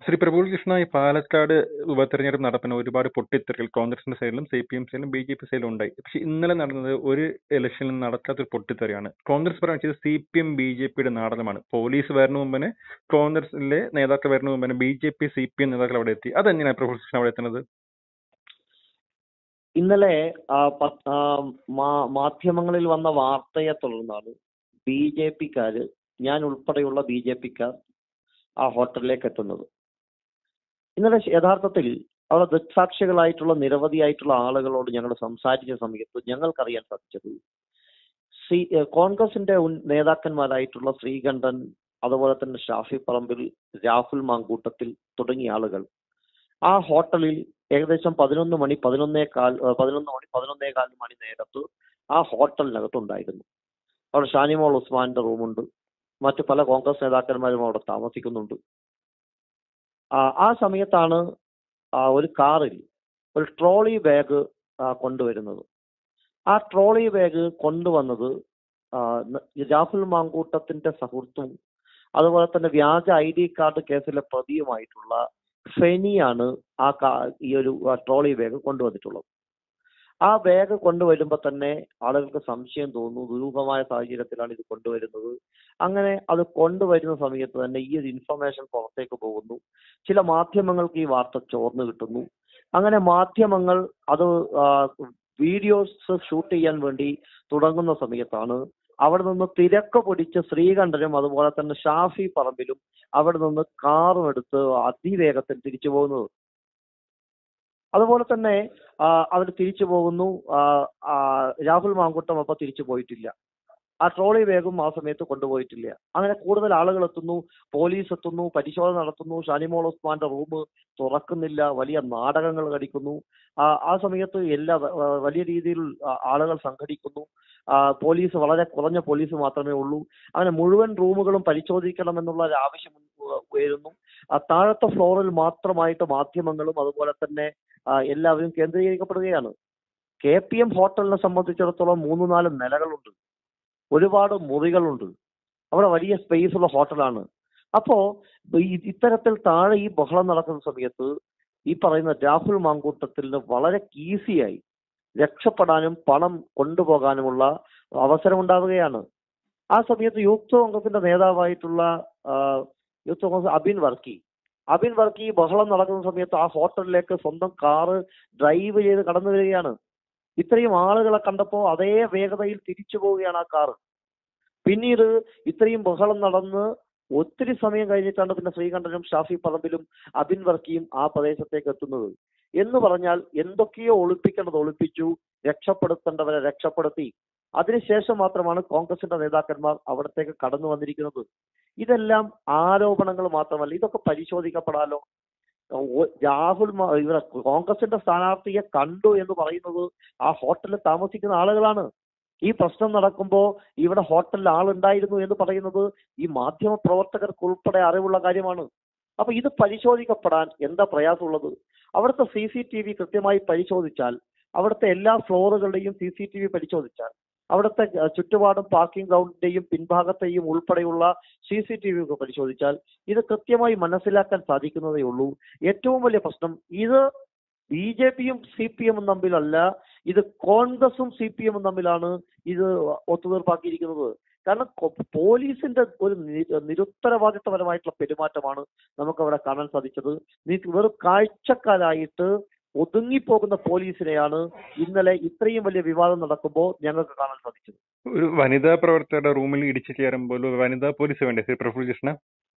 ശ്രീ പ്രഫുൽ കൃഷ്ണ ഈ പാലക്കാട് ഉപതെരഞ്ഞെടുപ്പ് നടക്കുന്ന ഒരുപാട് പൊട്ടിത്തെറികൾ കോൺഗ്രസിന്റെ സൈഡിലും സി പി എം സൈഡിലും ബി ജെ പി സൈഡിലും ഉണ്ടായി പക്ഷെ ഇന്നലെ നടന്നത് ഒരു ഇലക്ഷനിലും നടക്കാത്തൊരു പൊട്ടിത്തെറിയാണ് കോൺഗ്രസ് പറയുന്നത് C P M B J പിയുടെ നാടകമാണ് പോലീസ് വരുന്ന മുമ്പേ കോൺഗ്രസിലെ നേതാക്കൾ വരുന്ന മുമ്പേ B J P C P M നേതാക്കൾ അവിടെ എത്തി അതെങ്ങനെയാണ് പ്രഫുൽ കൃഷ്ണ അവിടെ എത്തുന്നത് ഇന്നലെ ആ, പ- ആ, മാ- മാധ്യമങ്ങളിൽ വന്ന വാർത്തയെ തുടർന്നാണ് ബി ജെ പിക്കാര് ഞാൻ ഉൾപ്പെടെയുള്ള ബി ജെ പിക്കാർ ആ ഹോട്ടലിലേക്ക് എത്തുന്നത് ഇന്നലെ ശ- യഥാർത്ഥത്തിൽ അവിടെ ദൃക്സാക്ഷികളായിട്ടുള്ള നിരവധിയായിട്ടുള്ള ആളുകളോട് ഞങ്ങൾ സംസാരിച്ച സമയത്ത് ഞങ്ങൾക്കറിയാൻ സാധിച്ചത് സി ഏഹ് കോൺഗ്രസിന്റെ ഉൻ- നേതാക്കന്മാരായിട്ടുള്ള ശ്രീകണ്ഠൻ അതുപോലെ തന്നെ ഷാഫി പറമ്പിൽ രാഹുൽ മാങ്കൂട്ടത്തിൽ തുടങ്ങിയ ആളുകൾ ആ ഹോട്ടലിൽ ഏകദേശം പതിനൊന്ന് മണി പതിനൊന്നേ കാൽ ഏഹ് പതിനൊന്ന് മണി പതിനൊന്നേ കാൽ മണി നേരത്ത് ആ ഹോട്ടലിനകത്തുണ്ടായിരുന്നു അവിടെ ഷാനിമോൾ ഉസ്മാന്റെ റൂമുണ്ട് മറ്റു പല കോൺഗ്രസ് നേതാക്കന്മാരും അവിടെ താമസിക്കുന്നുണ്ട് ആ, ആ സമയത്താണ് ആ, ഒരു കാറിൽ ഒരു ട്രോളി ബാഗ് കൊണ്ടുവരുന്നത് ആ ട്രോളി ബാഗ് കൊണ്ടുവന്നത് ആ, ന- രാഹുൽ മാങ്കൂട്ടത്തിന്റെ സുഹൃത്തും അതുപോലെ തന്നെ വ്യാജ ഐ ഡി കാർഡ് കേസിലെ പ്രതിയുമായിട്ടുള്ള ഫെനിയാണ് ആ കാ- ഈ ഒരു ആ, ട്രോളി ബാഗ് കൊണ്ടുവന്നിട്ടുള്ളത് ആ ബാഗ് കൊണ്ടുവരുമ്പോൾ തന്നെ ആളുകൾക്ക് സംശയം തോന്നുന്നു ദുരൂഹമായ സാഹചര്യത്തിലാണ് ഇത് കൊണ്ടുവരുന്നത് അങ്ങനെ അത് കൊണ്ടുവരുന്ന സമയത്ത് തന്നെ ഈ ഒരു ഇൻഫർമേഷൻ പുറത്തേക്ക് പോകുന്നു ചില മാധ്യമങ്ങൾക്ക് ഈ വാർത്ത ചോർന്നു കിട്ടുന്നു അങ്ങനെ മാധ്യമങ്ങൾ അത് വീഡിയോസ് ഷൂട്ട് ചെയ്യാൻ വേണ്ടി തുടങ്ങുന്ന സമയത്താണ് അവിടെ നിന്ന് തിരക്ക് പിടിച്ച് ശ്രീകണ്ഠനും അതുപോലെ തന്നെ ഷാഫി പറമ്പിലും അവിടെ നിന്ന് കാറും എടുത്ത് അതിവേഗത്തിൽ തിരിച്ചു പോകുന്നത് അതുപോലെ തന്നെ അവർ തിരിച്ചു പോകുന്നു ആ, ആ, രാഹുൽ മാങ്കുട്ടം അപ്പൊ തിരിച്ചു പോയിട്ടില്ല ആ ട്രോളി വേഗം ആ സമയത്ത് കൊണ്ടുപോയിട്ടില്ല അങ്ങനെ കൂടുതൽ ആളുകൾ എത്തുന്നു പോലീസ് എത്തുന്നു പരിശോധന നടത്തുന്നു ഷാനിമോൾ ഉസ്മാന്റെ റൂം തുറക്കുന്നില്ല വലിയ നാടകങ്ങൾ കളിക്കുന്നു ആ ആ സമയത്ത് എല്ലാ ആ, വലിയ രീതിയിൽ ആ, ആളുകൾ സംഘടിക്കുന്നു ആ, പോലീസ് വളരെ കുറഞ്ഞ പോലീസ് മാത്രമേ ഉള്ളൂ അങ്ങനെ മുഴുവൻ റൂമുകളും പരിശോധിക്കണം എന്നുള്ള ഒരു ആവശ്യം ഉ- ഉയരുന്നു ആ താഴത്തെ ഫ്ലോറിൽ മാത്രമായിട്ട് മാധ്യമങ്ങളും അതുപോലെ തന്നെ ആ, എല്ലാവരും കേന്ദ്രീകരിക്കപ്പെടുകയാണ് കെ പി എം ഹോട്ടലിനെ സംബന്ധിച്ചിടത്തോളം മൂന്ന് നാല് നിലകളുണ്ട് ഒരുപാട് മുറികളുണ്ട് അവിടെ വലിയ സ്പേസ് ഉള്ള ഹോട്ടലാണ് അപ്പോ ഈ- ഇത്തരത്തിൽ താഴെ ഈ ബഹളം നടക്കുന്ന സമയത്ത് ഈ പറയുന്ന രാഹുൽ മാങ്കൂട്ടത്തിന് വളരെ ഈസിയായി രക്ഷപ്പെടാനും പണം കൊണ്ടുപോകാനുമുള്ള അവസരം ഉണ്ടാവുകയാണ് ആ സമയത്ത് യൂത്ത് കോൺഗ്രസിന്റെ നേതാവായിട്ടുള്ള ആ, യൂത്ത് കോൺഗ്രസ് അബിൻ വർക്കി അബിൻ വർക്കി ഈ ബഹളം നടക്കുന്ന സമയത്ത് ആ ഹോട്ടലിലേക്ക് സ്വന്തം കാറ് ഡ്രൈവ് ചെയ്ത് കടന്നു വരികയാണ് ഇത്രയും ആളുകളെ കണ്ടപ്പോൾ അതേ വേഗതയിൽ തിരിച്ചു പോവുകയാണ് ആ കാറ് പിന്നീട് ഇത്രയും ബഹളം നടന്ന് ഒത്തിരി സമയം കഴിഞ്ഞിട്ടാണ് പിന്നെ ശ്രീകണ്ഠനും ഷാഫി പറമ്പിലും അബിൻ വർക്കിയും ആ പ്രദേശത്തേക്ക് എത്തുന്നത് എന്ന് പറഞ്ഞാൽ എന്തൊക്കെയോ ഒളിപ്പിക്കേണ്ടത് ഒളിപ്പിച്ചു രക്ഷപ്പെടുത്തേണ്ടവരെ രക്ഷപ്പെടുത്തി അതിനുശേഷം മാത്രമാണ് കോൺഗ്രസിന്റെ നേതാക്കന്മാർ അവിടത്തേക്ക് കടന്നു വന്നിരിക്കുന്നത് ഇതെല്ലാം ആരോപണങ്ങൾ മാത്രമല്ല ഇതൊക്കെ പരിശോധിക്കപ്പെടാലോ ഓ- രാഹുൽ മ- ഇവിടെ കോൺഗ്രസിന്റെ സ്ഥാനാർത്ഥിയെ കണ്ടു എന്ന് പറയുന്നത് ആ ഹോട്ടലിൽ താമസിക്കുന്ന ആളുകളാണ് ഈ പ്രശ്നം നടക്കുമ്പോൾ ഇവിടെ ഹോട്ടലിൽ ആളുണ്ടായിരുന്നു എന്ന് പറയുന്നത് ഈ മാധ്യമ പ്രവർത്തകർക്ക് ഉൾപ്പെടെ അറിവുള്ള കാര്യമാണ് അപ്പൊ ഇത് പരിശോധിക്കപ്പെടാൻ എന്താ പ്രയാസമുള്ളത് അവിടുത്തെ സി സി ടി വി കൃത്യമായി പരിശോധിച്ചാൽ അവിടുത്തെ എല്ലാ ഫ്ലോറുകളുടെയും സി സി ടി വി പരിശോധിച്ചാൽ അവിടുത്തെ അഹ്, ചുറ്റുപാടും പാർക്കിംഗ് ഗ്രൗണ്ടിന്റെയും പിൻഭാഗത്തെയും ഉൾപ്പെടെയുള്ള സി സി ടി വി ഒക്കെ പരിശോധിച്ചാൽ ഇത് കൃത്യമായി മനസ്സിലാക്കാൻ സാധിക്കുന്നതേ ഉള്ളൂ ഏറ്റവും വലിയ പ്രശ്നം ഇത് ബി ജെ പിയും സി പി എമ്മും തമ്മിലല്ല ഇത് കോൺഗ്രസും സി പി എമ്മും തമ്മിലാണ് ഇത് ഒത്തുതീർപ്പാക്കിയിരിക്കുന്നത് കാരണം കൊ- പോലീസിന്റെ ഒരു നി- നിരുത്തരവാദിത്തപരമായിട്ടുള്ള പെരുമാറ്റമാണ് നമുക്ക് അവിടെ കാണാൻ സാധിച്ചത് നി- വെറും കാഴ്ചക്കാരായിട്ട് ഒതുങ്ങിപ്പോകുന്ന പോലീസിനെയാണ് ഇന്നലെ ഇത്രയും വലിയ വിവാദം നടക്കുമ്പോൾ ഞങ്ങൾക്ക് കാണാൻ സാധിച്ചത് ഒരു വനിതാ പ്രവർത്തകരുടെ റൂമിൽ ഇടിച്ചു കയറുമ്പോൾ ഒരു വനിതാ പോലീസ് വേണ്ടേ ശ്രീ പ്രഫുൽ കൃഷ്ണ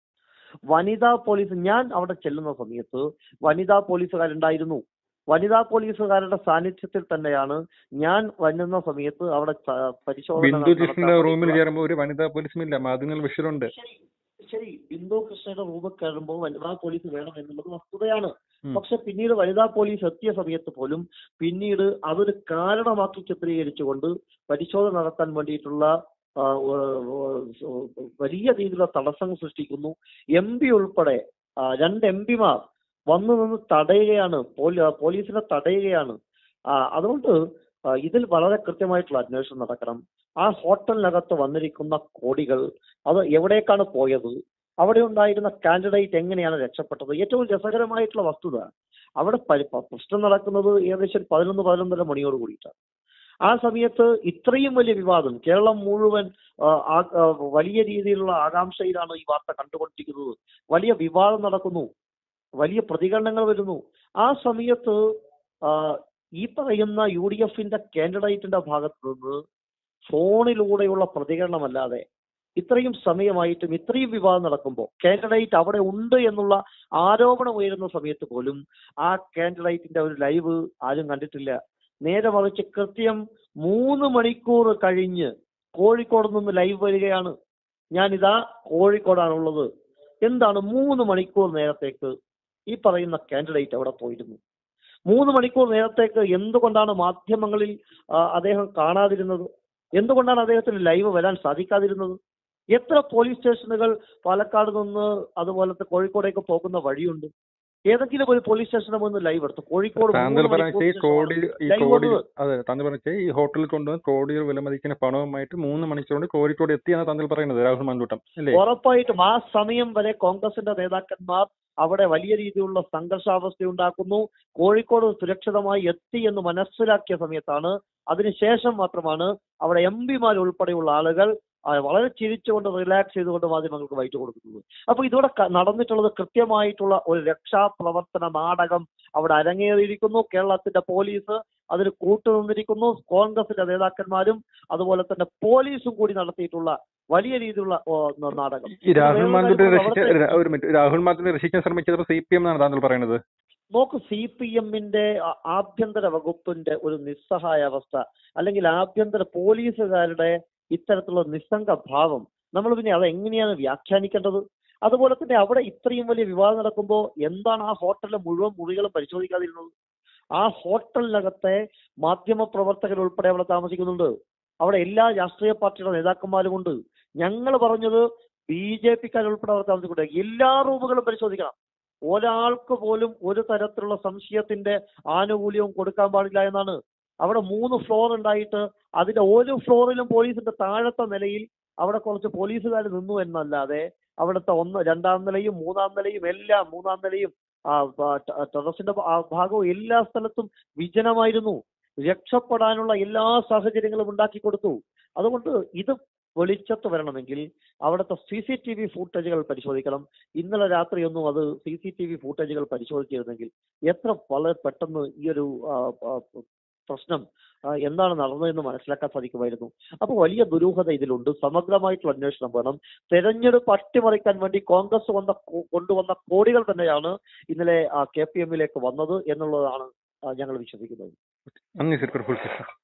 വനിതാ പോലീസ് ഞാൻ അവിടെ ചെല്ലുന്ന സമയത്ത് വനിതാ പോലീസുകാരുണ്ടായിരുന്നു വനിതാ പോലീസുകാരുടെ സാന്നിധ്യത്തിൽ തന്നെയാണ് ഞാൻ വരുന്ന സമയത്ത് അവിടെ ച- പരിശോധന ബിന്ദു നടത്താൻ കൃഷ്ണന്റെ റൂമിൽ വേണ്ടിയിട്ടുള്ള- കയറുമ്പോൾ ഒരു വനിതാ പോലീസും ഇല്ല മാധ്യമങ്ങൾ വിഷയമുണ്ട് ശരി ശരി ബിന്ദു കൃഷ്ണയുടെ റൂമിൽ കയറുമ്പോൾ വനിതാ പോലീസ് വേണം എന്നുള്ളത് വസ്തുതയാണ് ഉം. പക്ഷെ പിന്നീട് വനിതാ പോലീസ് എത്തിയ സമയത്ത് പോലും പിന്നീട് അതൊരു കാരണമാക്കി ചിത്രീകരിച്ചുകൊണ്ട് പരിശോധന നടത്താൻ വേണ്ടിയിട്ടുള്ള ആ, ഏഹ്, ഏഹ്, വലിയ രീതിയിലുള്ള തടസ്സങ്ങൾ സൃഷ്ടിക്കുന്നു എം പി ഉൾപ്പെടെ ആ, രണ്ട് എം പിമാർ വന്നു നിന്ന് തടയുകയാണ് പോലീ- പോലീസിനെ തടയുകയാണ് ആ, അതുകൊണ്ട് ആ, ഇതിൽ വളരെ കൃത്യമായിട്ടുള്ള അന്വേഷണം നടക്കണം ആ ഹോട്ടലിനകത്ത് വന്നിരിക്കുന്ന കോടികൾ അത് എവിടേക്കാണ് പോയത് അവിടെ ഉണ്ടായിരുന്ന കാൻഡിഡേറ്റ് എങ്ങനെയാണ് രക്ഷപ്പെട്ടത് ഏറ്റവും രസകരമായിട്ടുള്ള വസ്തുത അവിടെ പരി- പ- പ്രശ്നം നടക്കുന്നത് ഏകദേശം ഒരു പതിനൊന്ന് പതിനൊന്നര മണിയോട് കൂടിയിട്ടാണ് ആ സമയത്ത് ഇത്രയും വലിയ വിവാദം കേരളം മുഴുവൻ ആ, ആ- ആ, വലിയ രീതിയിലുള്ള ആകാംക്ഷയിലാണ് ഈ വാർത്ത കണ്ടുകൊണ്ടിരിക്കുന്നത് വലിയ വിവാദം നടക്കുന്നു വലിയ പ്രതികരണങ്ങൾ വരുന്നു ആ സമയത്ത് ആ, ഈ പറയുന്ന യു ഡി എഫിന്റെ കാൻഡിഡേറ്റിന്റെ ഭാഗത്ത് നിന്ന് ഫോണിലൂടെയുള്ള പ്രതികരണമല്ലാതെ ഇത്രയും സമയമായിട്ടും ഇത്രയും വിവാദം നടക്കുമ്പോൾ കാൻഡിഡേറ്റ് അവിടെ ഉണ്ട് എന്നുള്ള ആരോപണം ഉയരുന്ന സമയത്ത് പോലും ആ കാൻഡിഡേറ്റിന്റെ ഒരു ലൈവ് ആരും കണ്ടിട്ടില്ല നേരെ മറിച്ച് കൃത്യം മൂന്ന് മണിക്കൂർ കഴിഞ്ഞ് കോഴിക്കോട് നിന്ന് ലൈവ് വരികയാണ് ഞാനിതാ കോഴിക്കോടാണുള്ളത് എന്താണ് മൂന്ന് മണിക്കൂർ നേരത്തേക്ക് ഈ പറയുന്ന കാൻഡിഡേറ്റ് അവിടെ പോയിരുന്നു മൂന്ന് മണിക്കൂർ നേരത്തേക്ക് എന്തുകൊണ്ടാണ് മാധ്യമങ്ങളിൽ ആ, അദ്ദേഹം കാണാതിരുന്നത് എന്തുകൊണ്ടാണ് അദ്ദേഹത്തിന് ലൈവ് വരാൻ സാധിക്കാതിരുന്നത് എത്ര പോലീസ് സ്റ്റേഷനുകൾ പാലക്കാട് നിന്ന് അതുപോലത്തെ കോഴിക്കോടേക്ക് പോകുന്ന വഴിയുണ്ട് ഏതെങ്കിലും ഒരു പോലീസ് സ്റ്റേഷനിൽ നിന്ന് ലൈവ് എടുത്തു കോഴിക്കോട് താങ്കൾ മൂന്ന് പറഞ്ഞ മണിക്കൂർ ഈ കോടി ശേഷമാണ് ഈ ലൈവ് കോടി വന്നത്. അതെ താങ്കൾ പറഞ്ഞ ഈ ഹോട്ടലിൽ കൊണ്ടുവന്ന് കോടികൾ വിലമതിക്കുന്ന പണവുമായിട്ട് മൂന്ന് മണിക്കൂർ കൊണ്ട് കോഴിക്കോട് എത്തിയെന്ന് താങ്കൾ പറയുന്നത് രാഹുൽ മാങ്കൂട്ടം അല്ലേ ഉറപ്പായിട്ടും ആ സമയം വരെ കോൺഗ്രസിന്റെ നേതാക്കന്മാർ അവിടെ വലിയ രീതിയിലുള്ള സംഘർഷാവസ്ഥ ഉണ്ടാക്കുന്നു കോഴിക്കോട് സുരക്ഷിതമായി എത്തി എന്ന് മനസ്സിലാക്കിയ സമയത്താണ് അതിനുശേഷം മാത്രമാണ് അവിടെ എം പിമാർ ഉൾപ്പെടെയുള്ള ആളുകൾ ആ, വളരെ ചിരിച്ചുകൊണ്ട് റിലാക്സ് ചെയ്തുകൊണ്ട് മാധ്യമങ്ങൾക്ക് വൈറ്റ് കൊടുക്കുന്നത് അപ്പൊ ഇതോടെ ക- നടന്നിട്ടുള്ളത് കൃത്യമായിട്ടുള്ള ഒരു രക്ഷാപ്രവർത്തന നാടകം അവിടെ അരങ്ങേറിയിരിക്കുന്നു കേരളത്തിന്റെ പോലീസ് അതിന് കൂട്ടുനിന്നിരിക്കുന്നു കോൺഗ്രസിന്റെ നേതാക്കന്മാരും അതുപോലെ തന്നെ പോലീസും കൂടി നടത്തിയിട്ടുള്ള വലിയ രീതിയിലുള്ള ഓ, ന- നാടകം ഈ രാഹുൽ വേറൊരു മാങ്കൂട്ടിനെ കാര്യം രക്ഷിക്കാൻ അവിടുത്തെ- ഒരു മിനിറ്റ് രാഹുൽ മാങ്കൂട്ടിനെ രക്ഷിക്കാൻ ശ്രമിച്ചത് സി പി എം എന്നാണ് താങ്കൾ പറയുന്നത് നോക്ക് സി പി എമ്മിന്റെ ആഭ്യന്തര വകുപ്പിന്റെ ഒരു നിസ്സഹായ അവസ്ഥ അല്ലെങ്കിൽ ആഭ്യന്തര പോലീസുകാരുടെ ഇത്തരത്തിലുള്ള നിസ്സംഗ ഭാവം നമ്മൾ പിന്നെ അത് എങ്ങനെയാണ് വ്യാഖ്യാനിക്കേണ്ടത് അതുപോലെ തന്നെ അവിടെ ഇത്രയും വലിയ വിവാദം നടക്കുമ്പോൾ എന്താണ് ആ ഹോട്ടലിലെ മുഴുവൻ മുറികളും പരിശോധിക്കാതിരുന്നത് ആ ഹോട്ടലിനകത്തെ മാധ്യമ പ്രവർത്തകർ ഉൾപ്പെടെ അവിടെ താമസിക്കുന്നുണ്ട് അവിടെ എല്ലാ രാഷ്ട്രീയ പാർട്ടിയുടെ നേതാക്കന്മാരും ഉണ്ട് ഞങ്ങൾ പറഞ്ഞത് ബി ജെ പിക്കാർ ഉൾപ്പെടെ അവിടെ താമസിക്കുന്നുണ്ട് എല്ലാ റൂമുകളും പരിശോധിക്കണം ഒരാൾക്ക് പോലും ഒരു തരത്തിലുള്ള സംശയത്തിന്റെ ആനുകൂല്യവും കൊടുക്കാൻ പാടില്ല എന്നാണ് അവിടെ മൂന്ന് ഫ്ലോർ ഉണ്ടായിട്ട് അതിന്റെ ഓരോ ഫ്ലോറിലും പോലീസിന്റെ താഴത്തെ നിലയിൽ അവിടെ കുറച്ച് പോലീസുകാർ നിന്നു എന്നല്ലാതെ അവിടുത്തെ ഒന്ന് രണ്ടാം നിലയും മൂന്നാം നിലയും എല്ലാം മൂന്നാം നിലയും ആ, ബ- ടെ- ടെറസിന്റെ ഭ- ആ ഭാഗവും എല്ലാ സ്ഥലത്തും വിജനമായിരുന്നു രക്ഷപ്പെടാനുള്ള എല്ലാ സാഹചര്യങ്ങളും ഉണ്ടാക്കി കൊടുത്തു അതുകൊണ്ട് ഇത് വെളിച്ചത്ത് വരണമെങ്കിൽ അവിടുത്തെ സി സി ടി വി ഫൂട്ടേജുകൾ പരിശോധിക്കണം ഇന്നലെ രാത്രിയൊന്നും അത് സി സി ടി വി ഫൂട്ടേജുകൾ പരിശോധിച്ചിരുന്നെങ്കിൽ എത്ര വളരെ പെട്ടെന്ന് ഈ ഒരു ആ, ആ, പ്രശ്നം ആ, എന്താണ് നടന്നതെന്ന് മനസ്സിലാക്കാൻ സാധിക്കുമായിരുന്നു അപ്പോൾ വലിയ ദുരൂഹത ഇതിലുണ്ട് സമഗ്രമായിട്ടുള്ള അന്വേഷണം വേണം തെരഞ്ഞെടുപ്പ് അട്ടിമറിക്കാൻ വേണ്ടി കോൺഗ്രസ് വന്ന കൊ- കൊണ്ടുവന്ന കോടികൾ തന്നെയാണ് ഇന്നലെ കെ പി എമ്മിലേക്ക് വന്നത് എന്നുള്ളതാണ് ആ, ഞങ്ങൾ വിശ്വസിക്കുന്നത് നന്ദി സർ പ്രഫുൽ കൃഷ്ണ